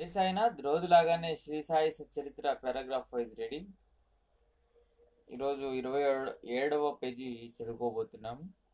సాయినాథ్ రోజులాగానే శ్రీ సాయి చరిత్ర paragraph wise ready ఈరోజు ఇరవై ఏడు ఏడవ పేజీ చదువుకోబోతున్నాం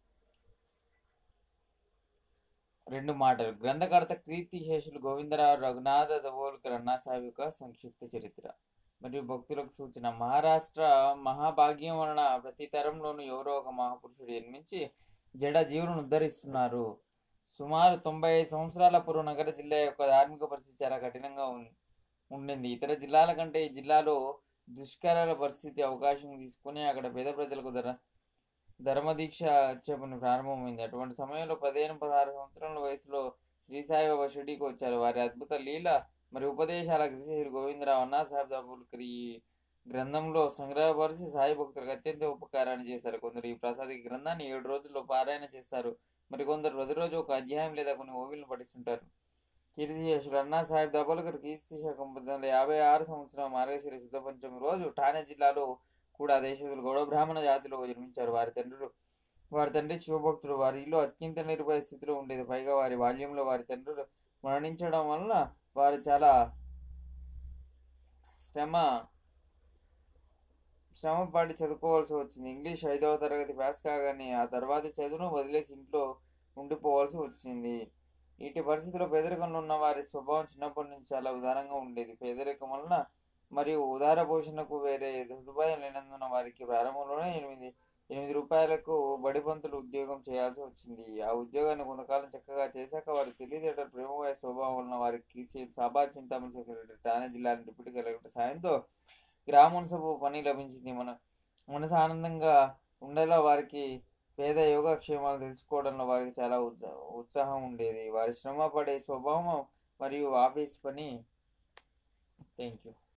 రెండు మాటలు గ్రంథకర్త కీర్తిశేషులు గోవిందరావు రఘునాథ దవోల్కర్ అన్నాసాహెబ్ యొక్క సంక్షిప్త చరిత్ర మరియు భక్తులకు సూచన మహారాష్ట్ర మహాభాగ్యం వలన ప్రతి తరంలోనూ ఎవరో ఒక మహాపురుషుడు జన్మించి జడ జీవులను ఉద్ధరిస్తున్నారు సుమారు తొంభై ఐదు సంవత్సరాల పూర్వం నగర జిల్లా యొక్క ధార్మిక పరిస్థితి చాలా కఠినంగా ఉం- ఉండింది ఇతర జిల్లాల కంటే ఈ జిల్లాలో దుష్కరాల పరిస్థితి అవకాశం తీసుకుని అక్కడ పేద ప్రజలకు ధర ధర్మదీక్ష చెప్పని ప్రారంభమైంది అటువంటి సమయంలో పదిహేను పదహారు సంవత్సరాల వయసులో శ్రీ సాయిబాబా షిర్డీకి వచ్చారు వారి అద్భుత లీల మరి ఉపదేశాల శ్రీ గోవిందరావు అన్నా సాహెబ్ దాబుల్కర్ ఈ గ్రంథంలో సంగ్రహపరిచి సాయి భక్తులకు అత్యంత ఉపకారాన్ని చేశారు కొందరు ఈ ప్రసాద ఈ గ్రంథాన్ని ఏడు రోజుల్లో పారాయణ చేస్తారు మరి కొందరు ప్రతిరోజు ఒక అధ్యాయం లేదా కొన్ని ఓవిల్ని పఠిస్తుంటారు కీర్తిశేషులు అన్నా సాహెబ్ దబోల్కర్ కీర్తి శకం పంతొమ్మిది వందల యాభై ఆరు సంవత్సరం మార్గశిర శుద్ధ పంచమి రోజు ఠానే జిల్లాలో కూడా దేశస్తులు గౌడ బ్రాహ్మణ జాతిలో జన్మించారు వారి తండ్రులు వారి తండ్రి శివభక్తుడు వారి ఇల్లు అత్యంత నిర్భయ స్థితిలో ఉండేది పైగా వారి బాల్యంలో వారి తండ్రులు మరణించడం వలన వారు చాలా శ్రమ శ్రమ పడి చదువుకోవాల్సి వచ్చింది ఇంగ్లీష్ ఐదవ తరగతి పాస్ కాగానే ఆ తర్వాత చదువును వదిలేసి ఇంట్లో ఉండిపోవాల్సి వచ్చింది ఇటు పరిస్థితుల్లో పేదరికంలో ఉన్న వారి స్వభావం చిన్నప్పటి నుంచి చాలా ఉదారంగా ఉండేది పేదరికం వలన మరియు ఉదార పోషణకు వేరే సదుపాయం లేనందున వారికి ప్రారంభంలోనే ఎనిమిది ఎనిమిది రూపాయలకు బడిపంతులు ఉద్యోగం చేయాల్సి వచ్చింది ఆ ఉద్యోగాన్ని కొంతకాలం చక్కగా చేశాక వారి తెలివితేటలు ప్రేమమయ స్వభావం వలన వారికి చే- సభా చింతామణి సెక్రటరీ ఠానే జిల్లా డిప్యూటీ కలెక్టర్ సాయంతో గ్రామోత్సవ పని లభించింది మన మనసు ఆనందంగా ఉండేలా వారికి పేద యోగక్షేమాలు తెలుసుకోవడంలో వారికి చాలా ఉత్సా ఉత్సాహం ఉండేది వారి శ్రమ పడే స్వభావం మరియు ఆఫీస్ పని థ్యాంక్ యూ